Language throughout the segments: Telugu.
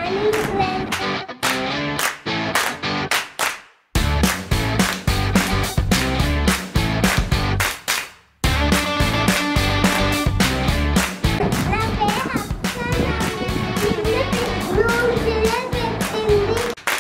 morning, friends. నా పేరు అప్సరా. చిన్న రోజులే పెట్టింది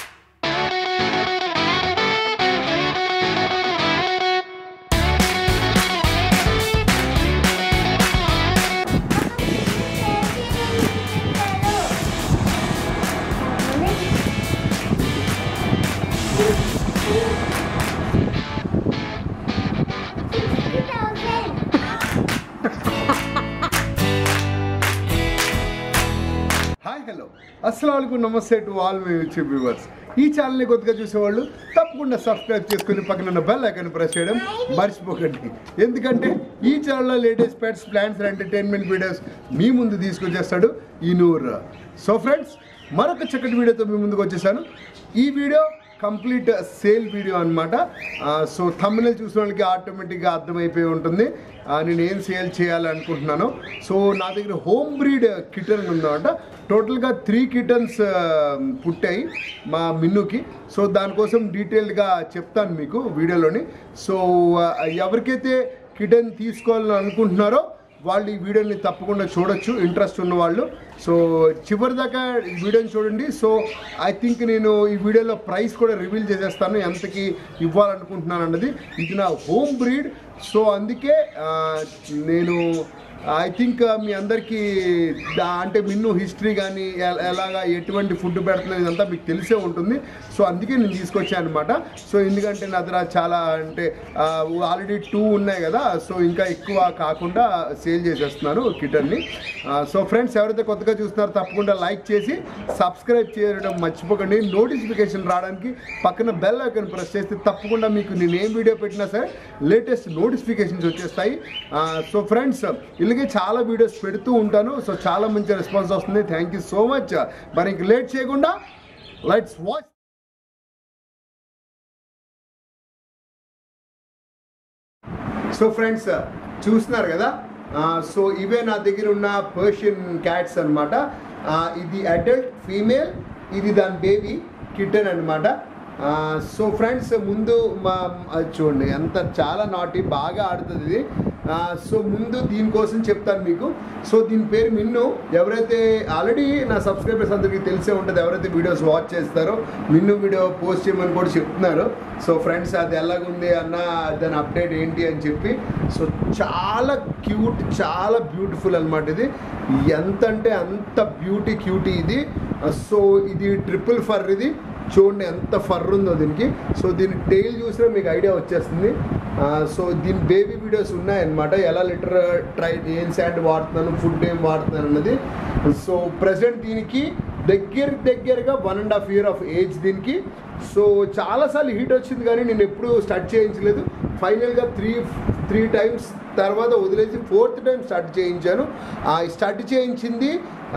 హాయ్ హలో అస్సలం నమస్తే to all my YouTube viewers ఈ ఛానల్ని కొత్తగా చూసేవాళ్ళు తప్పకుండా సబ్స్క్రైబ్ చేసుకుని పక్కన ఉన్న బెల్ ఐకాన్ ప్రెస్ చేయడం మర్చిపోకండి ఎందుకంటే ఈ ఛానల్లో latest pets plans and entertainment videos మీ ముందు తీసుకొచ్చేస్తాడు ఈ నూర్ సో ఫ్రెండ్స్ మరొక చక్కటి వీడియోతో మీ ముందుకు వచ్చేసాను ఈ వీడియో కంప్లీట్ సేల్ వీడియో అనమాట సో తమిళ చూసిన వాళ్ళకి ఆటోమేటిక్గా అర్థమైపోయి ఉంటుంది ఆ, నేను ఏం సేల్ చేయాలనుకుంటున్నాను సో నా దగ్గర హోమ్ బ్రీడ్ కిటన్ ఉందన్నమాట టోటల్గా త్రీ కిటన్స్ పుట్టాయి మా మిన్నుకి సో దానికోసం డీటెయిల్గా చెప్తాను మీకు వీడియోలోని సో ఆ, ఎవరికైతే కిటన్ తీసుకోవాలని అనుకుంటున్నారో వాళ్ళు ఈ వీడియోని తప్పకుండా చూడొచ్చు ఇంట్రెస్ట్ ఉన్న వాళ్ళు సో చివరి దాకా ఈ వీడియోని చూడండి సో ఐ థింక్ నేను ఈ వీడియోలో ప్రైస్ కూడా రివీల్ చేసేస్తాను ఎంతకి ఇవ్వాలనుకుంటున్నాను అన్నది ఇది నా హోమ్ బ్రీడ్ సో అందుకే ఆ, నేను ఐ థింక్ మీ అందరికీ దా- అంటే మిన్ను హిస్టరీ కానీ ఎ- ఎలాగా ఎటువంటి ఫుడ్ పెడుతున్నది ఇదంతా మీకు తెలిసే ఉంటుంది సో అందుకే నేను తీసుకొచ్చాను అనమాట సో ఎందుకంటే నా దగ్గర చాలా అంటే ఆల్రెడీ టూ ఉన్నాయి కదా సో ఇంకా ఎక్కువ కాకుండా సేల్ చేసేస్తున్నాను కిటన్ని సో ఫ్రెండ్స్ ఎవరైతే కొత్తగా చూస్తున్నారో తప్పకుండా లైక్ చేసి సబ్స్క్రైబ్ చేయడం మర్చిపోకండి నోటిఫికేషన్ రావడానికి పక్కన బెల్ ఐకాన్ ప్రెస్ చేస్తే తప్పకుండా మీకు నేను ఏం వీడియో పెట్టినా సరే లేటెస్ట్ నోటిఫికేషన్స్ వచ్చేస్తాయి సో ఫ్రెండ్స్ ఇలాగే చాలా వీడియోస్ పెడుతూ ఉంటాను సో చాలా మంచి రెస్పాన్స్ వస్తుంది థ్యాంక్ యూ సో మచ్ మరి ఇంక లేట్ చేయకుండా లైట్స్ వాచ్ సో ఫ్రెండ్స్ చూస్తున్నారు కదా సో ఇవే నా దగ్గర ఉన్న పర్షియన్ క్యాట్స్ అనమాట ఇది అడల్ట్ ఫీమేల్ ఇది దాని బేబీ కిటన్ అనమాట సో ఫ్రెండ్స్ ముందు మా అది చూడండి ఎంత చాలా నాటి బాగా ఆడుతుంది ఇది సో ముందు దీనికోసం చెప్తాను మీకు సో దీని పేరు మిన్ను ఎవరైతే ఆల్రెడీ నా సబ్స్క్రైబర్స్ అందరికీ తెలిసే ఉంటుంది ఎవరైతే వీడియోస్ వాచ్ చేస్తారో మిన్ను వీడియో పోస్ట్ చేయమని కూడా చెప్తున్నారు సో ఫ్రెండ్స్ అది ఎలాగుంది అన్న దాని అప్డేట్ ఏంటి అని చెప్పి సో చాలా క్యూట్ చాలా బ్యూటిఫుల్ అనమాట ఇది ఎంత అంటే అంత బ్యూటీ క్యూటీ ఇది సో ఇది ట్రిపుల్ ఫర్ ఇది చూడండి ఎంత ఫర్ ఉందో దీనికి సో దీని టైల్ చూసినా మీకు ఐడియా వచ్చేస్తుంది ఆ, సో దీని బేబీ వీడియోస్ ఉన్నాయన్నమాట ఎలా లిటర్ ట్రై ఏం శాండ్ వాడుతున్నాను ఫుడ్ ఏం వాడుతున్నాను అన్నది సో ప్రజెంట్ దీనికి దగ్గర దగ్గరగా one and half year of age దీనికి సో చాలాసార్లు హీట్ వచ్చింది కానీ నేను ఎప్పుడూ స్టార్ట్ చేయించలేదు ఫైనల్గా త్రీ త్రీ టైమ్స్ తర్వాత వదిలేసి ఫోర్త్ టైం స్టార్ట్ చేయించాను ఆ స్టార్ట్ చేయించింది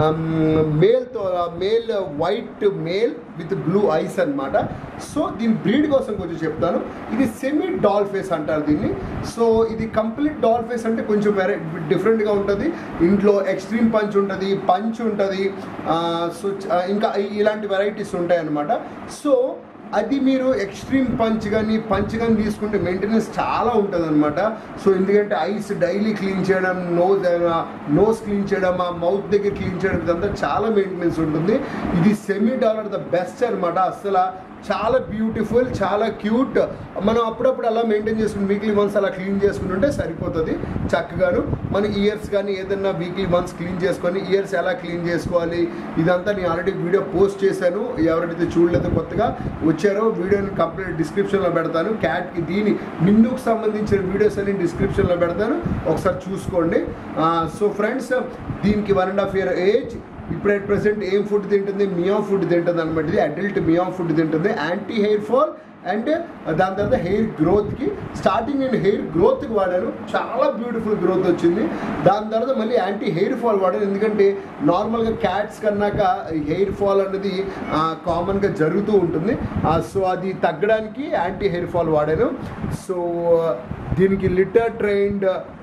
మేల్తో male white male with blue eyes అన్నమాట సో దీని బ్రీడ్ కోసం కొంచెం చెప్తాను ఇది సెమీ డాల్ ఫేస్ అంటారు దీన్ని సో ఇది కంప్లీట్ డాల్ ఫేస్ అంటే కొంచెం వెరై డిఫరెంట్గా ఉంటుంది ఇంట్లో ఎక్స్ట్రీమ్ పంచ్ ఉంటుంది పంచ్ ఉంటుంది సో చ- ఇంకా ఇ- ఇలాంటి వెరైటీస్ ఉంటాయి అన్నమాట సో అది మీరు ఎక్స్ట్రీమ్ పంచ్ కానీ పంచ్ కానీ తీసుకుంటే మెయింటెనెన్స్ చాలా ఉంటుంది అనమాట సో ఎందుకంటే ఐస్ డైలీ క్లీన్ చేయడం నోజ్ నోస్ క్లీన్ చేయడం ఆ మౌత్ దగ్గర క్లీన్ చేయడం ఇదంతా చాలా మెయింటెనెన్స్ ఉంటుంది ఇది సెమీ డాలర్ ద బెస్ట్ అనమాట అసలు చాలా బ్యూటిఫుల్ చాలా క్యూట్ మనం అప్పుడప్పుడు అలా మెయింటైన్ చేసుకుని వీక్లీ వన్స్ అలా క్లీన్ చేసుకుంటుంటే సరిపోతుంది చక్కగాను మన ఇయర్స్ కానీ ఏదన్నా వీక్లీ వన్స్ క్లీన్ చేసుకొని ఇయర్స్ ఎలా క్లీన్ చేసుకోవాలి ఇదంతా నేను ఆల్రెడీ వీడియో పోస్ట్ చేశాను ఎవరైతే చూడలేదు కొత్తగా వచ్చారో వీడియోని కంప్లీట్ డిస్క్రిప్షన్లో పెడతాను క్యాట్కి దీని మిన్నుకు సంబంధించిన వీడియోస్ అన్ని డిస్క్రిప్షన్లో పెడతాను ఒకసారి చూసుకోండి సో ఫ్రెండ్స్ దీనికి one and half year age ఇప్పుడు అట్ ప్రెసెంట్ ఏం ఫుడ్ తింటుంది మియా ఫుడ్ తింటుంది అనమాట ఇది అడల్ట్ మియా ఫుడ్ తింటుంది యాంటీ హెయిర్ ఫాల్ అండ్ దాని తర్వాత హెయిర్ గ్రోత్కి స్టార్టింగ్ నేను హెయిర్ గ్రోత్కి వాడాను చాలా బ్యూటిఫుల్ గ్రోత్ వచ్చింది దాని తర్వాత మళ్ళీ యాంటీ హెయిర్ ఫాల్ వాడాను ఎందుకంటే నార్మల్గా క్యాట్స్ కన్నాక హెయిర్ ఫాల్ అనేది కామన్గా జరుగుతూ ఉంటుంది సో అది తగ్గడానికి యాంటీ హెయిర్ ఫాల్ వాడాను సో దీనికి లిటర్ ట్రైన్డ్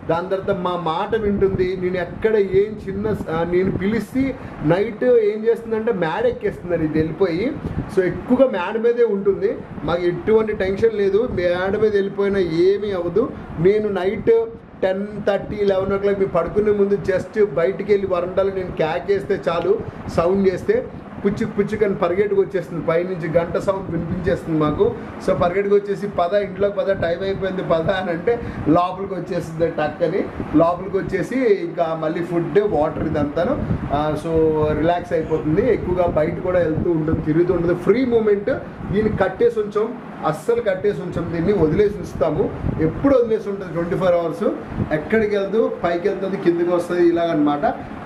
దాని తర్వాత మా మాట వింటుంది నేను ఎక్కడ ఏం చిన్న ఆ, నేను పిలిచి నైట్ ఏం చేస్తుందంటే మేడ ఎక్కేస్తుంది ఇది వెళ్ళిపోయి సో ఎక్కువగా మేడ మీదే ఉంటుంది మాకు ఎటువంటి టెన్షన్ లేదు మేడ మీద వెళ్ళిపోయినా ఏమీ అవ్వదు నేను night ten thirty eleven o'clock మీరు పడుకునే ముందు జస్ట్ బయటికి వెళ్ళి వరండాలో నేను క్యాక్ చేస్తే చాలు సౌండ్ చేస్తే పుచ్చుకు పుచ్చుకు అని పరిగెట్టుకు వచ్చేస్తుంది పైనుంచి గంట సౌండ్ వినిపించేస్తుంది మాకు సో పరిగెట్టుకు వచ్చేసి పద ఇంట్లోకి పద టైం అయిపోయింది పద అని అంటే లోపలికి వచ్చేస్తుంది టక్ అని లోపలికి వచ్చేసి ఇంకా మళ్ళీ ఫుడ్ వాటర్ ఇదంతాను ఆ, సో రిలాక్స్ అయిపోతుంది ఎక్కువగా బయట కూడా వెళ్తూ ఉంటుంది తిరుగుతూ ఉంటుంది ఫ్రీ మూమెంట్ దీన్ని కట్టేసి ఉంచాం అస్సలు కట్టేసి ఉంచాం దీన్ని వదిలేసి ఉంచుతాము ఎప్పుడు వదిలేసి ఉంటుంది ట్వంటీ ఫోర్ అవర్స్ ఎక్కడికి వెళ్తూ పైకి వెళ్తుంది కిందికి వస్తుంది ఇలాగనమాట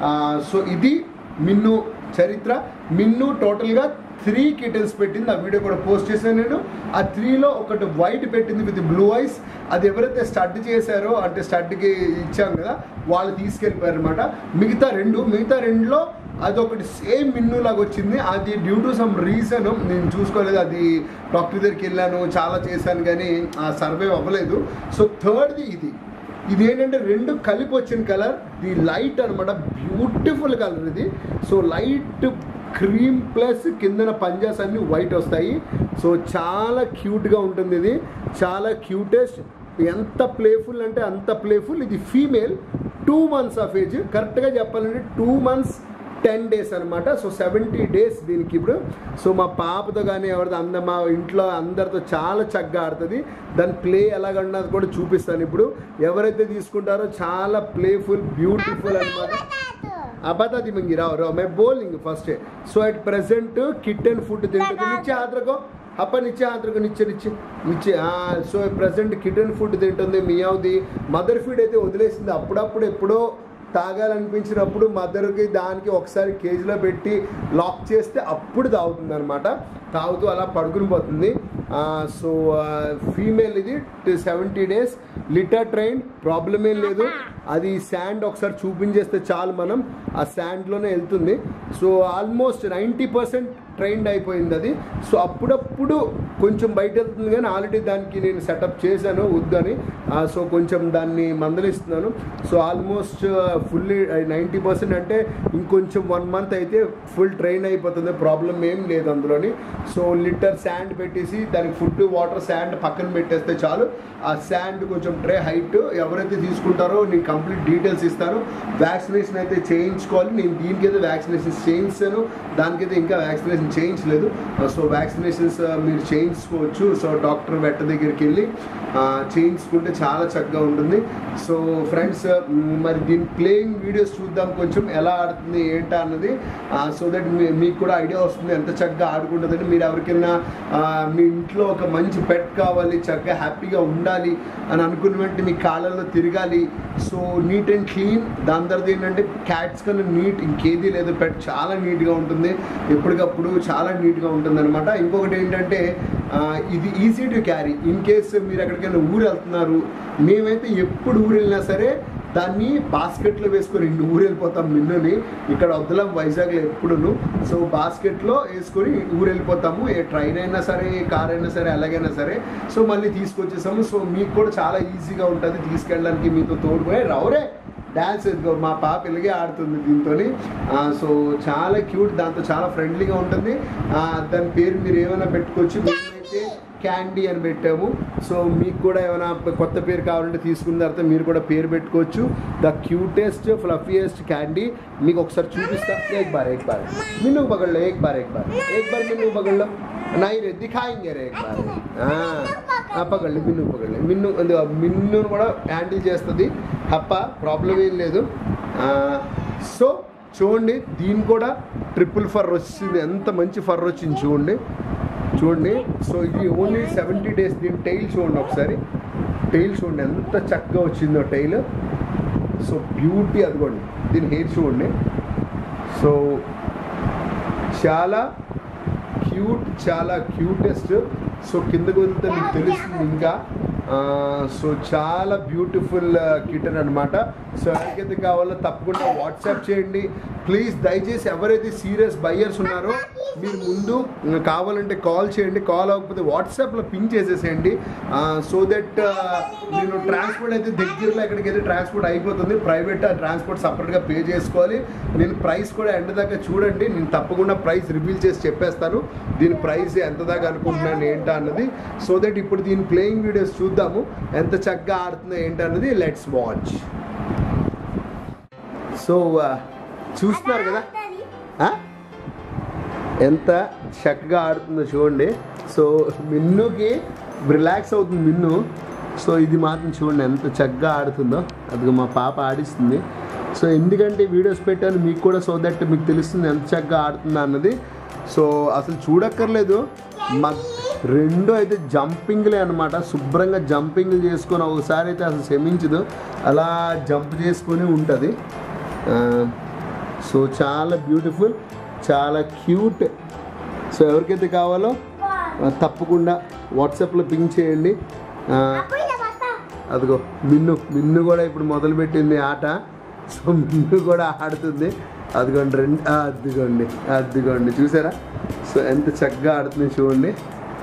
సో ఇది మిన్ను చరిత్ర మిన్ను టోటల్గా త్రీ కిటన్స్ పెట్టింది ఆ వీడియో కూడా పోస్ట్ చేశాను నేను ఆ త్రీలో ఒకటి వైట్ పెట్టింది విత్ బ్లూ ఐస్ అది ఎవరైతే స్టడ్ చేశారో అంటే స్టడ్కి ఇచ్చాం కదా వాళ్ళు తీసుకెళ్ళిపోయారు అనమాట మిగతా రెండు మిగతా రెండులో అదొకటి సేమ్ మిన్ను లాగా వచ్చింది అది డ్యూ టు సమ్ రీజన్ నేను చూసుకోలేదు అది డాక్టర్ దగ్గరికి వెళ్ళాను చాలా చేశాను కానీ ఆ సర్వే అవ్వలేదు సో థర్డ్ది ఇది ఇది ఏంటంటే రెండు కలిపి వచ్చిన కలర్ ది లైట్ అనమాట బ్యూటిఫుల్ కలర్ ఇది సో లైట్ క్రీమ్ ప్లస్ కిందన పంజాస్ అన్ని వైట్ వస్తాయి సో చాలా క్యూట్గా ఉంటుంది ఇది చాలా క్యూటెస్ట్ ఎంత ప్లేఫుల్ అంటే అంత ప్లేఫుల్ ఇది female two months of age కరెక్ట్గా చెప్పాలంటే టూ మంత్స్ టెన్ డేస్ అనమాట సో సెవెంటీ డేస్ దీనికి ఇప్పుడు సో మా పాపతో కానీ ఎవరితో అంద మా ఇంట్లో అందరితో చాలా చక్కగా ఆడుతుంది దాని ప్లే ఎలాగన్నది కూడా చూపిస్తాను ఇప్పుడు ఎవరైతే తీసుకుంటారో చాలా ప్లేఫుల్ బ్యూటిఫుల్ అనమాట अब बता दी मंगी राव राव मैं बोलेंगे फर्स्ट है so at present kitten food తింటుంది नीचे हाथ रखो అప్ప నిచ్చే हाथ रखो नीचे नीचे नीचे సో ప్రెసెంట్ కిటన్ ఫుడ్ తింటుంది మియావుది మదర్ ఫీడ్ అయితే వదిలేసింది అప్పుడప్పుడు ఎప్పుడో తాగాలనిపించినప్పుడు మదర్కి దానికి ఒకసారి కేజీలో పెట్టి లాక్ చేస్తే అప్పుడు తాగుతుంది అనమాట తాగుతూ అలా పడుకుని పోతుంది సో ఫీమేల్ ఇది seventy days litter train problem ఏం లేదు అది శాండ్ ఒకసారి చూపించేస్తే చాలు మనం ఆ శాండ్లోనే వెళ్తుంది so almost ninety percent trained అయిపోయింది అది సో అప్పుడప్పుడు కొంచెం బయట వెళ్తుంది కానీ ఆల్రెడీ దానికి నేను సెటప్ చేశాను వద్దని సో కొంచెం దాన్ని మందలిస్తున్నాను so almost fully ninety percent అంటే ఇంకొంచెం వన్ మంత్ అయితే ఫుల్ ట్రైన్ అయిపోతుంది ప్రాబ్లం ఏం లేదు అందులోని సో లిటర్ శాండ్ పెట్టేసి దానికి ఫుడ్ వాటర్ శాండ్ పక్కన పెట్టేస్తే చాలు ఆ శాండ్ కొంచెం ట్రే హైట్ ఎవరైతే తీసుకుంటారో నేను కంప్లీట్ డీటెయిల్స్ ఇస్తాను వ్యాక్సినేషన్ అయితే చేయించుకోవాలి నేను దీనికైతే వ్యాక్సినేషన్ చేయించాను దానికైతే ఇంకా వ్యాక్సినేషన్ చేయించలేదు సో వ్యాక్సినేషన్స్ మీరు చేయించుకోవచ్చు సో డాక్టర్ వెట్ట దగ్గరికి వెళ్ళి ఆ, చేయించుకుంటే చాలా చక్కగా ఉంటుంది సో ఫ్రెండ్స్ మరి దీని ప్లేయింగ్ వీడియోస్ చూద్దాం కొంచెం ఎలా ఆడుతుంది ఏంటా అన్నది సో దట్ మీకు కూడా ఐడియా వస్తుంది ఎంత చక్కగా ఆడుకుంటుందని మీరు ఎవరికైనా ఆ, మీ ఇంట్లో ఒక మంచి పెట్ కావాలి చక్కగా హ్యాపీగా ఉండాలి అని అనుకున్న వెంటనే మీ కాళ్ళల్లో తిరగాలి సో నీట్ అండ్ క్లీన్ దాని తర్వాత ఏంటంటే క్యాట్స్ కన్నా నీట్ ఇంకేది లేదు పెట్ చాలా నీట్గా ఉంటుంది ఎప్పటికప్పుడు చాలా నీట్గా ఉంటుంది అనమాట ఇంకొకటి ఏంటంటే ఆ, ఇది easy to carry in case మీరు ఎక్కడికైనా ఊరు వెళ్తున్నారు మేమైతే ఎప్పుడు ఊరు వెళ్ళినా సరే దాన్ని బాస్కెట్లో వేసుకొని ఇంటి ఊరు వెళ్ళిపోతాం మిన్నుని ఇక్కడ వద్దలం వైజాగ్లో ఎప్పుడును సో బాస్కెట్లో వేసుకొని ఊరు వెళ్ళిపోతాము ఏ ట్రైన్ అయినా సరే ఏ కార్ అయినా సరే ఎలాగైనా సరే సో మళ్ళీ తీసుకొచ్చేసాము సో మీకు కూడా చాలా ఈజీగా ఉంటుంది తీసుకెళ్ళడానికి మీతో తోడుకునే రవరే డ్యాన్స్ ఇదిగో మా పాప ఇలాగే ఆడుతుంది దీంతో సో చాలా క్యూట్ దాంతో చాలా ఫ్రెండ్లీగా ఉంటుంది ఆ, దాని పేరు మీరు ఏమైనా పెట్టుకోవచ్చు మేమైతే క్యాండీ అని పెట్టాము సో మీకు కూడా ఏమైనా కొత్త పేరు కావాలంటే తీసుకున్న తర్వాత మీరు కూడా పేరు పెట్టుకోవచ్చు ద క్యూటెస్ట్ ఫ్లఫియెస్ట్ క్యాండీ మీకు ఒకసారి చూపిస్తా ఏక్ బార్ ఏక్ బార్ మిన్ను పగళ్ళో ఏక్ బార్ ఏక్ బార్ ఏక్ బార్ మిన్ను పగళ్ళో నై రే దిఖాయింగే రే ఏక్ బార్ ఆ, పగళ్ళి మిన్ను పగళ్ళి మిన్ను అది మిన్నును కూడా హ్యాండిల్ చేస్తుంది హప్ప ప్రాబ్లం ఏం లేదు ఆ, సో చూడండి దీని కూడా ట్రిపుల్ ఫర్ వచ్చింది ఎంత మంచి ఫర్ వచ్చింది చూడండి చూడండి సో ఇది ఓన్లీ సెవెంటీ డేస్ దీని టైల్ చూడండి ఒకసారి టైల్ చూడండి ఎంత చక్కగా వచ్చిందో టైల్ సో బ్యూటీ అదిగోండి దీని హెయిర్ చూడండి సో చాలా క్యూట్ చాలా క్యూటెస్ట్ సో కిందకు వెళ్తే మీకు తెలుస్తుంది ఇంకా సో చాలా బ్యూటిఫుల్ కిటన్ అనమాట సో ఎవరికైతే కావాలో తప్పకుండా వాట్సాప్ చేయండి ప్లీజ్ దయచేసి ఎవరైతే సీరియస్ బయ్యర్స్ ఉన్నారో మీరు ముందు కావాలంటే కాల్ చేయండి కాల్ అవ్వకపోతే వాట్సాప్లో పింక్ చేసేసేయండి సో దట్ నేను ట్రాన్స్పోర్ట్ అయితే దగ్గరలో ఎక్కడికి వెళ్ళి ట్రాన్స్పోర్ట్ అయిపోతుంది ప్రైవేట్ ట్రాన్స్పోర్ట్ సపరేట్గా పే చేసుకోవాలి నేను ప్రైస్ కూడా ఎండ దాకా చూడండి నేను తప్పకుండా ప్రైస్ రివీల్ చేసి చెప్పేస్తాను దీని ప్రైస్ ఎంత దాకా అనుకుంటున్నాను ఏంటా అన్నది సో దట్ ఇప్పుడు దీని ప్లేయింగ్ వీడియోస్ చూద్దాము ఎంత చక్కగా ఆడుతుందో ఏంటి అన్నది లెట్స్ వాచ్ సో చూస్తున్నారు కదా ఆ? ఎంత చక్కగా ఆడుతుందో చూడండి సో మిన్నుకి రిలాక్స్ అవుతుంది మిన్ను సో ఇది మాత్రం చూడండి ఎంత చక్కగా ఆడుతుందో అది మా పాప ఆడిస్తుంది సో ఎందుకంటే వీడియోస్ పెట్టాను మీకు కూడా సో దట్ మీకు తెలుస్తుంది ఎంత చక్కగా ఆడుతుందా అన్నది సో అసలు చూడక్కర్లేదు మా రెండు అయితే జంపింగ్లే అనమాట శుభ్రంగా జంపింగ్ చేసుకొని ఒకసారి అయితే అసలు క్షమించదు అలా జంప్ చేసుకొని ఉంటుంది సో చాలా బ్యూటిఫుల్ చాలా క్యూట్ సో ఎవరికైతే కావాలో ఆ, తప్పకుండా వాట్సాప్లో పింక్ చేయండి ఆ, అదిగో మిన్ను మిన్ను కూడా ఇప్పుడు మొదలుపెట్టింది ఆట సో మిన్ను కూడా ఆడుతుంది అదిగోండి రెండు ఆ, అదిగోండి అదిగోండి చూసారా సో ఎంత చక్కగా ఆడుతుంది చూడండి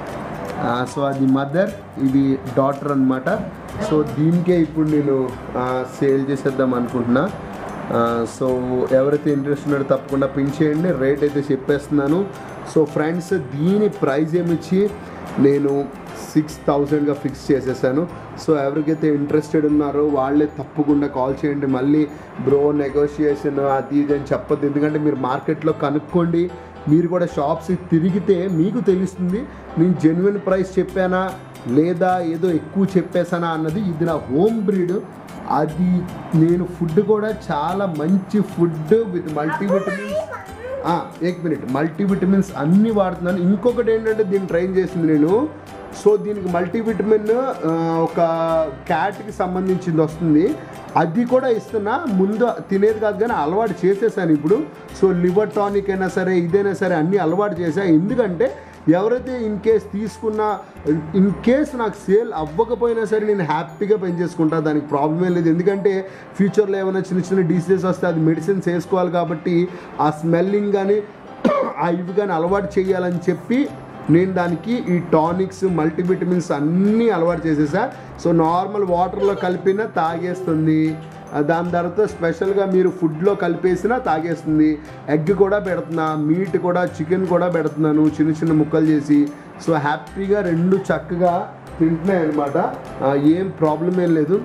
ఆ, సో అది మదర్ ఇది డాటర్ అన్నమాట సో దీనికే ఇప్పుడు నేను సేల్ చేసేద్దాం అనుకుంటున్నా ఆ, సో ఎవరైతే ఇంట్రెస్ట్ ఉన్నారో తప్పకుండా పిన్ చేయండి రేట్ అయితే చెప్పేస్తున్నాను సో ఫ్రెండ్స్ దీని ప్రైస్ ఏమిచ్చి నేను సిక్స్ థౌజండ్గా ఫిక్స్ చేసేసాను సో ఎవరికైతే ఇంట్రెస్టెడ్ ఉన్నారో వాళ్ళే తప్పకుండా కాల్ చేయండి మళ్ళీ బ్రో నెగోషియేషన్ అది ఇది అని చెప్పొద్దు ఎందుకంటే మీరు మార్కెట్లో కనుక్కోండి మీరు కూడా షాప్స్ తిరిగితే మీకు తెలుస్తుంది నేను జెన్యున్ ప్రైస్ చెప్పానా లేదా ఏదో ఎక్కువ చెప్పేసానా అన్నది ఇది నా హోమ్ బ్రీడ్ అది నేను ఫుడ్ కూడా చాలా మంచి ఫుడ్ విత్ మల్టీవిటమిన్స్ ఏక్ మినిట్ మల్టీవిటమిన్స్ అన్నీ వాడుతున్నాను ఇంకొకటి ఏంటంటే దీన్ని ట్రైన్ చేసింది నేను సో దీనికి మల్టీవిటమిన్ ఆ, ఒక క్యాట్కి సంబంధించింది వస్తుంది అది కూడా ఇస్తున్నా ముందు తినేది కాదు కానీ అలవాటు చేసేసాను ఇప్పుడు సో లివర్ టానిక్ అయినా సరే ఇదైనా సరే అన్నీ అలవాటు చేసా ఎందుకంటే ఎవరైతే ఇన్ కేస్ తీసుకున్నా ఇన్ కేస్ నాకు సేల్ అవ్వకపోయినా సరే నేను హ్యాపీగా పెంచేసుకుంటా దానికి ప్రాబ్లమే లేదు ఎందుకంటే ఫ్యూచర్లో ఏమైనా చిన్న చిన్న డిసీజెస్ వస్తే అది మెడిసిన్స్ వేసుకోవాలి కాబట్టి ఆ స్మెల్లింగ్ కానీ ఆ ఇవి కానీ అలవాటు చేయాలని చెప్పి నేను దానికి ఈ టానిక్స్ మల్టీవిటమిన్స్ అన్నీ అలవాటు చేసేసా సో నార్మల్ వాటర్లో కలిపిన తాగేస్తుంది ఆ దాని తర్వాత స్పెషల్గా మీరు ఫుడ్లో కలిపేసినా తాగేస్తుంది ఎగ్ కూడా పెడుతున్నా మీట్ కూడా చికెన్ కూడా పెడుతున్నాను చిన్న చిన్న ముక్కలు చేసి సో హ్యాపీగా రెండు చక్కగా తింటున్నాయి అనమాట ఏం ప్రాబ్లం ఏం లేదు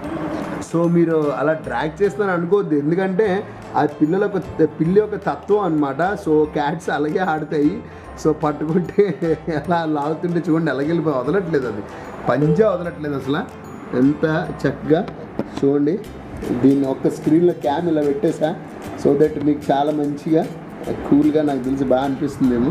సో మీరు అలా డ్రాగ్ చేస్తాను అనుకోవద్దు ఎందుకంటే ఆ పిల్లల ఒక పిల్లి ఒక తత్వం అనమాట సో క్యాట్స్ అలాగే ఆడతాయి సో పట్టుకుంటే అలా లాగుతుంటే చూడండి ఎలాగెళ్ళిపోయి వదలట్లేదు అది పంజా వదలట్లేదు అసలు ఎంత చక్కగా చూడండి దీన్ని ఒక్క స్క్రీన్లో క్యామ్ ఇలా పెట్టేసా సో దట్ మీకు చాలా మంచిగా కూల్గా నాకు తెలిసి బాగా అనిపిస్తుందేమో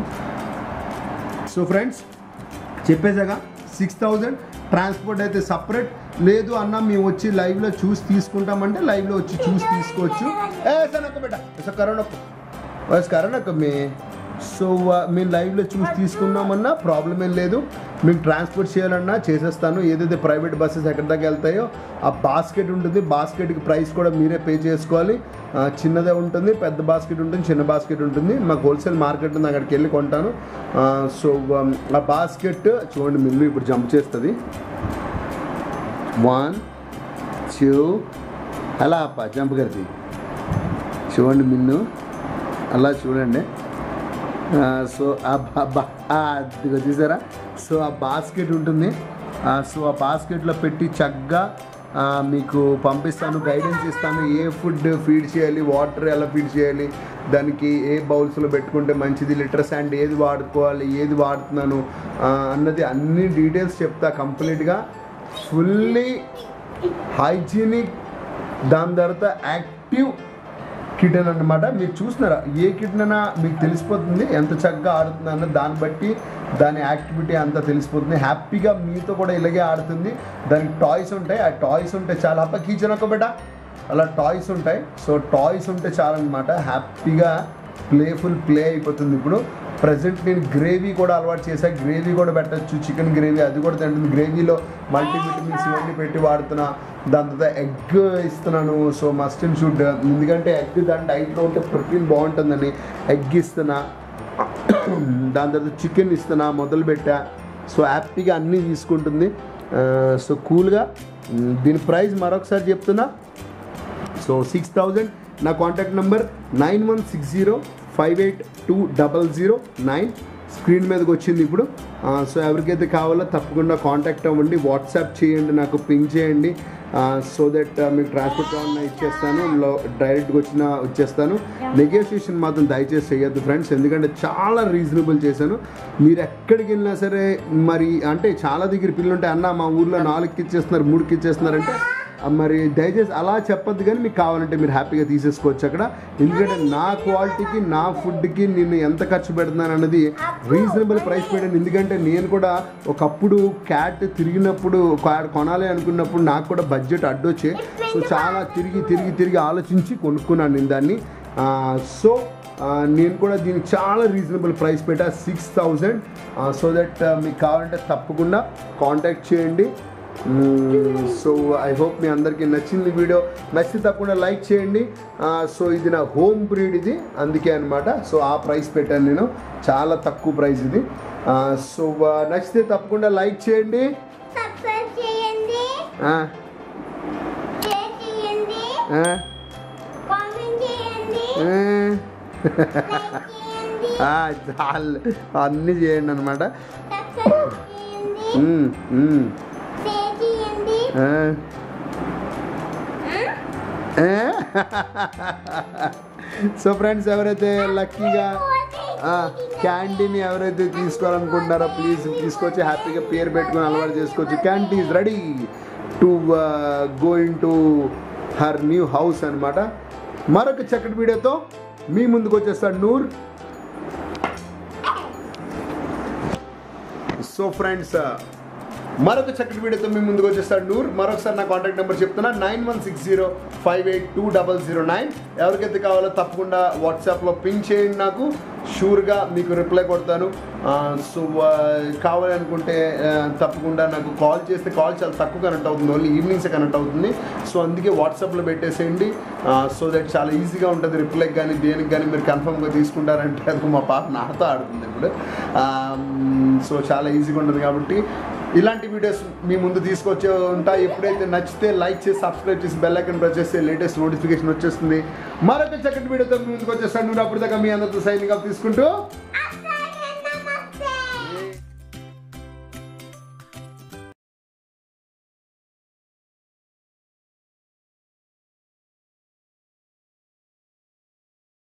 సో ఫ్రెండ్స్ చెప్పేసాగా సిక్స్ థౌజండ్ ట్రాన్స్పోర్ట్ అయితే సపరేట్ లేదు అన్న మేము వచ్చి లైవ్లో చూసి తీసుకుంటామంటే లైవ్లో వచ్చి చూసి తీసుకోవచ్చు ఏ సనక్క బేట సార్ కరోనా వయసు కరోనా మే సో మేము లైవ్లో చూసి తీసుకున్నామన్నా ప్రాబ్లం ఏం లేదు మీకు ట్రాన్స్పోర్ట్ చేయాలన్నా చేసేస్తాను ఏదైతే ప్రైవేట్ బస్సెస్ ఎక్కడి దాకా వెళ్తాయో ఆ బాస్కెట్ ఉంటుంది బాస్కెట్కి ప్రైస్ కూడా మీరే పే చేసుకోవాలి ఆ, చిన్నదే ఉంటుంది పెద్ద బాస్కెట్ ఉంటుంది చిన్న బాస్కెట్ ఉంటుంది మాకు హోల్సేల్ మార్కెట్ ఉంది అక్కడికి వెళ్ళి కొంటాను ఆ, సో um, ఆ బాస్కెట్ చూడండి మిల్లు ఇప్పుడు జంప్ చేస్తుంది వన్ టూ అలా అప్ప జంప్ కరిది చూడండి మిన్ను అలా చూడండి ఆ, సో ఆ బా- బా- ఆ, అదిగో చూసారా సో ఆ బాస్కెట్ ఉంటుంది ఆ, సో ఆ బాస్కెట్లో పెట్టి చక్కగా ఆ, మీకు పంపిస్తాను గైడెన్స్ ఇస్తాను ఏ ఫుడ్ ఫీడ్ చేయాలి వాటర్ ఎలా ఫీడ్ చేయాలి దానికి ఏ బౌల్స్లో పెట్టుకుంటే మంచిది లిటర్ శాండ్ ఏది వాడుకోవాలి ఏది వాడుతున్నాను ఆ, అన్నది అన్ని డీటెయిల్స్ చెప్తా కంప్లీట్గా ఫుల్లీ హైజీనిక్ దాని తర్వాత యాక్టివ్ కిటన్ అన్నమాట మీరు చూస్తున్నారా ఏ కిటన్ అయినా మీకు తెలిసిపోతుంది ఎంత చక్కగా ఆడుతుంది అన్న దాన్ని బట్టి దాని యాక్టివిటీ అంతా తెలిసిపోతుంది హ్యాపీగా మీతో కూడా ఇలాగే ఆడుతుంది దానికి టాయ్స్ ఉంటాయి ఆ టాయ్స్ ఉంటే చాలా అప్ప కిచెన్ ఒక బిడ్డ అలా టాయ్స్ ఉంటాయి సో టాయ్స్ ఉంటే చాలన్నమాట హ్యాపీగా ప్లేఫుల్ ప్లే అయిపోతుంది ఇప్పుడు ప్రజెంట్ నేను గ్రేవీ కూడా అలవాటు చేశాను గ్రేవీ కూడా పెట్టచ్చు చికెన్ గ్రేవీ అది కూడా తింటుంది గ్రేవీలో మల్టీవిటమిన్స్ ఇవన్నీ పెట్టి వాడుతున్నా దాని తర్వాత ఎగ్ ఇస్తున్నాను సో మస్ట్ అండ్ షుడ్ ఎందుకంటే ఎగ్ దాని డైట్లో ఉంటే ప్రోటీన్ బాగుంటుందని ఎగ్ ఇస్తున్నా దాని తర్వాత చికెన్ ఇస్తున్నా మొదలు పెట్టా సో హ్యాపీగా అన్నీ తీసుకుంటుంది సో కూల్గా దీని ప్రైస్ మరొకసారి చెప్తున్నా సో సిక్స్ థౌజండ్ నా contact number nine one six zero five eight two double zero nine screen మీదకి వచ్చింది ఇప్పుడు ఆ, సో ఎవరికైతే కావాలో తప్పకుండా కాంటాక్ట్ అవ్వండి వాట్సాప్ చేయండి నాకు పింక్ చేయండి సో దట్ మీకు ట్రాన్స్పోర్ట్ కావాలన్నా ఇచ్చేస్తాను లో డైరెక్ట్గా వచ్చినా వచ్చేస్తాను నెగోషియేషన్ మాత్రం దయచేసి చేయొద్దు ఫ్రెండ్స్ ఎందుకంటే చాలా రీజనబుల్ చేశాను మీరు ఎక్కడికి వెళ్ళినా సరే మరి అంటే చాలా దగ్గర పిల్లలు ఉంటే అన్న మా ఊర్లో నాలుగుకి ఇచ్చేస్తున్నారు మూడుకి ఇచ్చేస్తున్నారంటే ఆ, మరి దయచేసి అలా చెప్పొద్దు కానీ మీకు కావాలంటే మీరు హ్యాపీగా తీసేసుకోవచ్చు అక్కడ ఎందుకంటే నా క్వాలిటీకి నా ఫుడ్కి నేను ఎంత ఖర్చు పెడుతున్నాను అన్నది రీజనబుల్ ప్రైస్ పెట్టాను ఎందుకంటే నేను కూడా ఒకప్పుడు క్యాట్ తిరిగినప్పుడు క్యాట్ కొనాలి అనుకున్నప్పుడు నాకు కూడా బడ్జెట్ అడ్డొచ్చే సో చాలా తిరిగి తిరిగి తిరిగి ఆలోచించి కొనుక్కున్నాను నేను దాన్ని ఆ, సో ఆ, నేను కూడా దీనికి చాలా రీజనబుల్ ప్రైస్ పెట్టా సిక్స్ థౌజండ్ సో దట్ మీకు కావాలంటే తప్పకుండా కాంటాక్ట్ చేయండి సో ఐ హోప్ మీ అందరికీ నచ్చింది వీడియో నచ్చితే తప్పకుండా లైక్ చేయండి సో ఇది నా హోమ్ బ్రీడ్ ఇది అందుకే అనమాట సో ఆ ప్రైస్ పెట్టాను నేను చాలా తక్కువ ప్రైస్ ఇది సో నచ్చితే తప్పకుండా లైక్ చేయండి సబ్స్క్రైబ్ చేయండి ఆ, షేర్ చేయండి ఆ, కామెంట్ చేయండి ఆ. లైక్ చేయండి ఆ, చాలు అన్నీ చేయండి అనమాట సబ్స్క్రైబ్ చేయండి షేర్ చేయండి సో ఫ్రెండ్స్ ఎవరైతే లక్కీగా క్యాంటీని ఎవరైతే తీసుకోవాలనుకుంటున్నారో ప్లీజ్ తీసుకొచ్చి హ్యాపీగా పేరు పెట్టుకొని అలవాటు చేసుకోవచ్చు Candy is ready to go into her new house అనమాట మరొక చక్కటి వీడియోతో మీ ముందుకు వచ్చేస్తాడు నూర్ సో ఫ్రెండ్స్ మరొక చక్కటి వీడియోతో మీ ముందుకు వచ్చేస్తాడు నూర్ మరొకసారి నా కాంటాక్ట్ నెంబర్ చెప్తున్నా nine one six zero five eight two double zero nine ఎవరికైతే కావాలో తప్పకుండా వాట్సాప్లో పింక్ చేయండి నాకు షూర్గా మీకు రిప్లై కొడతాను సో కావాలి అనుకుంటే ఆ, తప్పకుండా నాకు కాల్ చేస్తే కాల్ చాలా తక్కువ కనెక్ట్ అవుతుంది ఓన్లీ ఈవినింగ్సే కనెక్ట్ అవుతుంది సో అందుకే వాట్సాప్లో పెట్టేసేయండి సో దట్ చాలా ఈజీగా ఉంటుంది రిప్లైకి కానీ దేనికి కానీ మీరు కన్ఫర్మ్గా తీసుకుంటారంటే అది మా పాప నాతో ఆడుతుంది ఇప్పుడు సో చాలా ఈజీగా ఉంటుంది కాబట్టి ఇలాంటి వీడియోస్ మీ ముందు తీసుకొచ్చే ఉంటాయి ఎప్పుడైతే నచ్చితే లైక్ చేసి సబ్స్క్రైబ్ చేసి బెల్ ఐకన్ ప్రెస్ చేస్తే లేటెస్ట్ నోటిఫికేషన్ వచ్చేస్తుంది మరొక చక్కటి వీడియోతో మీ ముందుకు వచ్చేస్తాను అప్పుడు దాకా మీ అందరితో సైనింగ్ అప్ తీసుకుంటూ